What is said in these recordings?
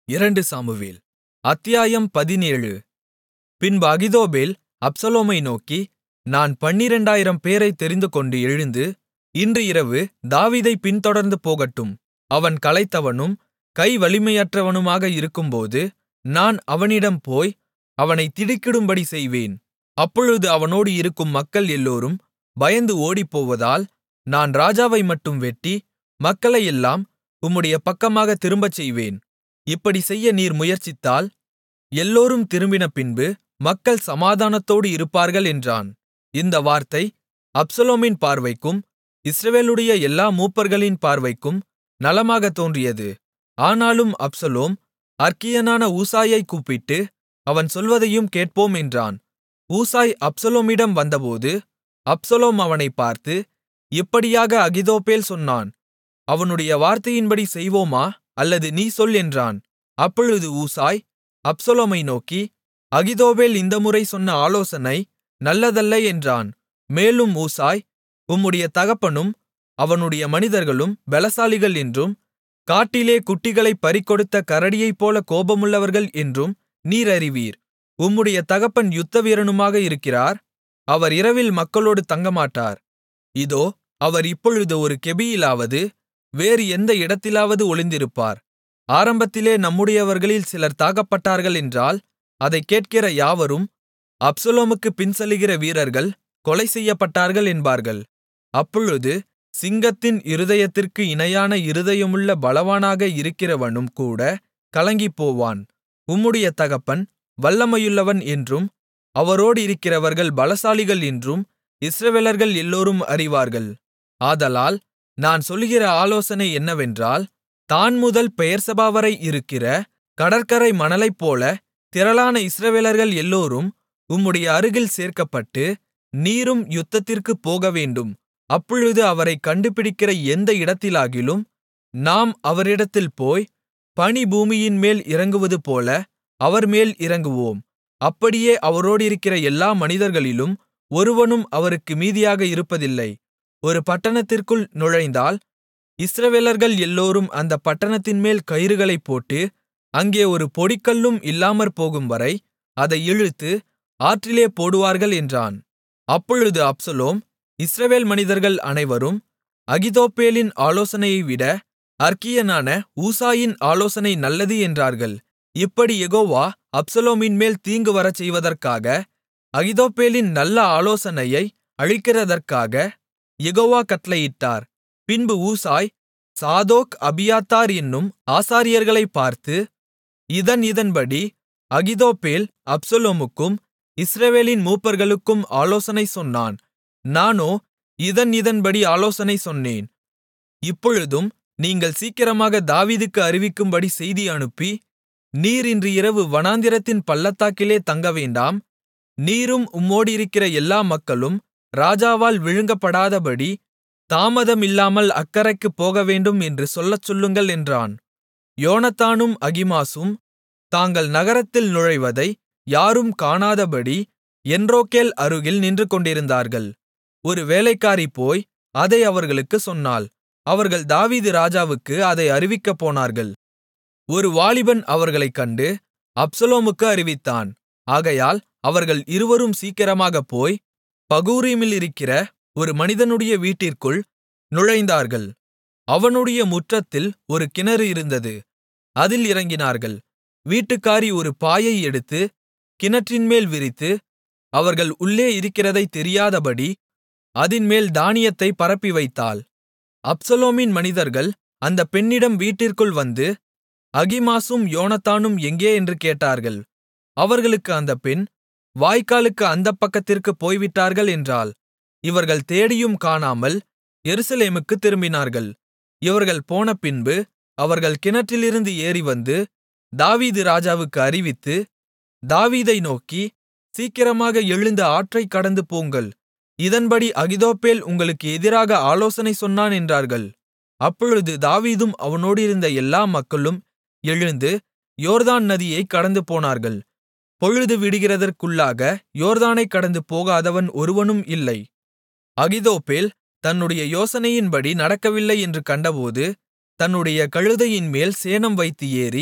இரண்டு சாமுவேல் அத்தியாயம் பதினேழு பின்பு அகித்தோப்பேல் அப்சலோமை நோக்கி நான் பன்னிரண்டாயிரம் பேரைத் தெரிந்துகொண்டு எழுந்து இன்று இரவு தாவீதைப் பின்தொடர்ந்து போகட்டும் அவன் களைத்தவனும் கை வலிமையற்றவனுமாக இருக்கும்போது நான் அவனிடம் போய் அவனைத் திடுக்கிடும்படி செய்வேன் அப்பொழுது அவனோடு இருக்கும் மக்கள் எல்லோரும் பயந்து ஓடிப்போவதால் நான் ராஜாவை மட்டும் வெட்டி மக்களையெல்லாம் உம்முடைய பக்கமாகத் திரும்பச் செய்வேன் இப்படிச் செய்ய நீர் முயற்சித்தால் எல்லோரும் திரும்பினபின்பு மக்கள் சமாதானத்தோடு இருப்பார்கள் என்றான் இந்த வார்த்தை அப்சலோமின் பார்வைக்கும் இஸ்ரவேலுடைய எல்லா மூப்பர்களின் பார்வைக்கும் நலமாகத் தோன்றியது ஆனாலும் அப்சலோம் அற்கியனான ஊசாயைக் கூப்பிட்டு அவன் சொல்வதையும் கேட்போம் என்றான் ஊசாய் அப்சலோமிடம் வந்தபோது அப்சலோம் அவனைப் பார்த்து இப்படியாக அகித்தோப்பேல் சொன்னான் அவனுடைய வார்த்தையின்படி செய்வோமா அல்லது நீ சொல் என்றான் அப்பொழுது ஊசாய் அப்சலோமை நோக்கி அகித்தோப்பேல் இந்த முறை சொன்ன ஆலோசனை நல்லதல்ல என்றான் மேலும் ஊசாய் உம்முடைய தகப்பனும் அவனுடைய மனிதர்களும் பெலசாலிகள் என்றும் காட்டிலே குட்டிகளைப் பறிகொடுத்த கரடியைப்போல கோபமுள்ளவர்கள் என்றும் நீர் அறிவீர் உம்முடைய தகப்பன் யுத்தவீரனுமாக இருக்கிறார் அவர் இரவில் மக்களோடு தங்கமாட்டார் இதோ அவர் இப்பொழுது ஒரு கெபியிலாவது வேறு எந்த இடத்திலாவது ஒளிந்திருப்பார் ஆரம்பத்திலே நம்முடையவர்களில் சிலர் தாக்கப்பட்டார்கள் என்றால் அதைக் கேட்கிற யாவரும் அப்சலோமுக்குப் பின்செல்லுகிற வீரர்கள் கொலை செய்யப்பட்டார்கள் என்பார்கள் அப்பொழுது சிங்கத்தின் இருதயத்திற்கு இணையான இருதயமுள்ள பலவானாக இருக்கிறவனும் கூட கலங்கிப்போவான் உம்முடைய தகப்பன் வல்லமையுள்ளவன் என்றும் அவரோடு இருக்கிறவர்கள் பலசாலிகள் என்றும் இஸ்ரவேலர்கள் எல்லோரும் அறிவார்கள் ஆதலால் நான் சொல்லுகிற ஆலோசனை என்னவென்றால் தான் முதல் பெயெர்செபாவரை இருக்கிற கடற்கரை மணலைப்போல திரளான இஸ்ரவேலர்கள் எல்லோரும் உம்முடைய அருகில் சேர்க்கப்பட்டு நீரும் யுத்தத்திற்குப் போகவேண்டும் அப்பொழுது அவரைக் கண்டுபிடிக்கிற எந்த இடத்திலாகிலும் நாம் அவரிடத்தில் போய் பனி பூமியின்மேல் இறங்குவதுபோல அவர்மேல் இறங்குவோம் அப்படியே அவரோடிருக்கிற எல்லா மனிதர்களிலும் ஒருவனும் அவருக்கு மீதியாக இருப்பதில்லை ஒரு பட்டணத்திற்குள் நுழைந்தால் இஸ்ரவேலர்கள் எல்லோரும் அந்தப் பட்டணத்தின்மேல் கயிறுகளைப் போட்டு அங்கே ஒரு பொடிக்கல்லும் இல்லாமற்போகும்வரை அதை இழுத்து ஆற்றிலே போடுவார்கள் என்றான் அப்பொழுது அப்சலோம் இஸ்ரவேல் மனிதர்கள் அனைவரும் அகித்தோப்பேலின் ஆலோசனையைவிட அற்கியனான ஊசாயின் ஆலோசனை நல்லது என்றார்கள் இப்படி யெகோவா அப்சலோமின்மேல் தீங்கு வரச் செய்வதற்காக அகித்தோப்பேலின் நல்ல ஆலோசனையை அழிக்கிறதற்காக யெகோவா கட்டளையிட்டார் பின்பு ஊசாய் சாதோக் அபியாத்தார் என்னும் ஆசாரியர்களைப் பார்த்து இதன் இதன்படி அகித்தோப்பேல் அப்சலோமுக்கும் இஸ்ரவேலின் மூப்பர்களுக்கும் ஆலோசனை சொன்னான் நானோ இதன் இதன்படி ஆலோசனை சொன்னேன் இப்பொழுதும் நீங்கள் சீக்கிரமாக தாவீதுக்கு அறிவிக்கும்படி செய்தி அனுப்பி நீர் இன்று இரவு வனாந்திரத்தின் பள்ளத்தாக்கிலே தங்கவேண்டாம் நீரும் உம்மோடிருக்கிற எல்லா மக்களும் ராஜாவால் விழுங்கப்படாதபடி தாமதமில்லாமல் அக்கரைக்குப் போகவேண்டும் என்று சொல்லச் சொல்லுங்கள் என்றான் யோனத்தானும் அகிமாசும் தாங்கள் நகரத்தில் நுழைவதை யாரும் காணாதபடி என்ரோகேல் அருகில் நின்றுகொண்டிருந்தார்கள் ஒரு வேலைக்காரி போய் அதை அவர்களுக்குச் சொன்னாள் அவர்கள் தாவீது ராஜாவுக்கு அதை அறிவிக்கப் போனார்கள் ஒரு வாலிபன் அவர்களைக் கண்டு அப்சலோமுக்கு அறிவித்தான் ஆகையால் அவர்கள் இருவரும் சீக்கிரமாகப் போய் பகூரீமிலிருக்கிற ஒரு மனிதனுடைய வீட்டிற்குள் நுழைந்தார்கள் அவனுடைய முற்றத்தில் ஒரு கிணறு இருந்தது அதில் இறங்கினார்கள் வீட்டுக்காரி ஒரு பாயை எடுத்து கிணற்றின்மேல் விரித்து அவர்கள் உள்ளே இருக்கிறதைத் தெரியாதபடி அதின்மேல் தானியத்தை பரப்பி வைத்தாள் அப்சலோமின் மனிதர்கள் அந்த பெண்ணிடம் வீட்டிற்குள் வந்து அகிமாசும் யோனத்தானும் எங்கே என்று கேட்டார்கள் அவர்களுக்கு அந்த பெண் வாய்க்காலுக்கு அந்தப் பக்கத்திற்குப் போய்விட்டார்கள் என்றாள் இவர்கள் தேடியும் காணாமல் எருசலேமுக்குத் திரும்பினார்கள் இவர்கள் போனபின்பு அவர்கள் கிணற்றிலிருந்து ஏறிவந்து தாவீது ராஜாவுக்கு அறிவித்து தாவீதை நோக்கி சீக்கிரமாக எழுந்து ஆற்றைக் கடந்து போங்கள் இதன்படி அகித்தோப்பேல் உங்களுக்கு எதிராக ஆலோசனை சொன்னான் என்றார்கள் அப்பொழுது தாவீதும் அவனோடிருந்த எல்லா மக்களும் எழுந்து யோர்தான் நதியைக் கடந்து போனார்கள் பொழுது விடிகிறதற்குள்ளாக யோர்தானைக் கடந்து போகாதவன் ஒருவனும் இல்லை அகித்தோப்பேல் தன்னுடைய யோசனையின்படி நடக்கவில்லை என்று கண்டபோது தன்னுடைய கழுதையின்மேல் சேணம் வைத்து ஏறி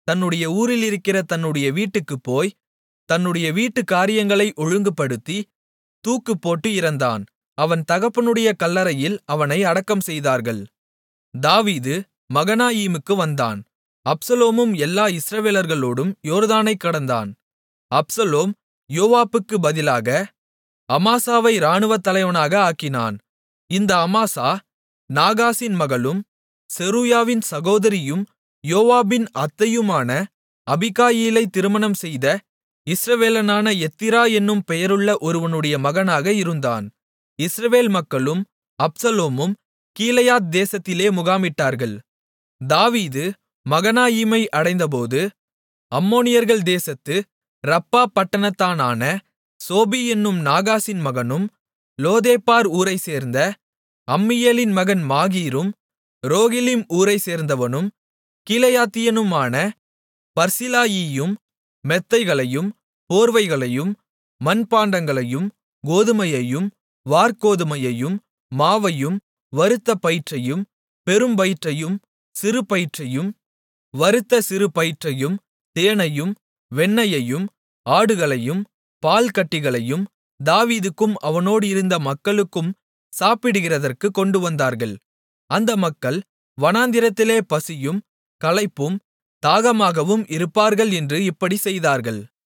தன்னுடைய ஊரிலிருக்கிற தன்னுடைய வீட்டுக்குப் போய் தன்னுடைய வீட்டுக் காரியங்களை ஒழுங்குபடுத்தி தூக்குப்போட்டு இறந்தான் அவன் தகப்பனுடைய கல்லறையில் அவனை அடக்கம் செய்தார்கள் தாவீது மகனாயீமுக்கு வந்தான் அப்சலோமும் எல்லா இஸ்ரவேலர்களோடும் யோர்தானைக் கடந்தான் அப்சலோம் யோவாபுக்கு பதிலாக அமாசாவை இராணுவத் தலைவனாக ஆக்கினான் இந்த அமாசா நாகாசின் மகளும் செருயாவின் சகோதரியும் யோவாபின் அத்தையுமான அபிகாயிலை திருமணம் செய்த இஸ்ரவேலனான எத்திரா என்னும் பெயருள்ள ஒருவனுடைய மகனாக இருந்தான் இஸ்ரவேல் மக்களும் அப்சலோமும் கீலேயாத் தேசத்திலே முகாமிட்டார்கள் தாவீது மகனாயீமை அடைந்தபோது அம்மோனியர்கள் தேசத்து ரப்பா பட்டணத்தானான சோபி என்னும் நாகாசின் மகனும் லோதேபார் ஊரைச் சேர்ந்த அம்மியேலின் மகன் மாகீரும் ரோகிலிம் ஊரைச் சேர்ந்தவனும் கீலேயாத்தியனுமான பர்சிலாயியும் மெத்தைகளையும் போர்வைகளையும் மண்பாண்டங்களையும் கோதுமையையும் வாற்கோதுமையையும் மாவையும் வறுத்த பயிற்றையும் பெரும்பயிற்றையும் சிறுபயிற்றையும் வறுத்த சிறுபயிற்றையும் தேனையும் வெண்ணெயையும் ஆடுகளையும் பால்கட்டிகளையும் தாவீதுக்கும் அவனோடு இருந்த மக்களுக்கும் சாப்பிடுகிறதற்குக் கொண்டுவந்தார்கள் அந்த மக்கள் வனாந்திரத்திலே பசியும் களைப்பும் தாகமாகவும் இருப்பார்கள் என்று இப்படிச் செய்தார்கள்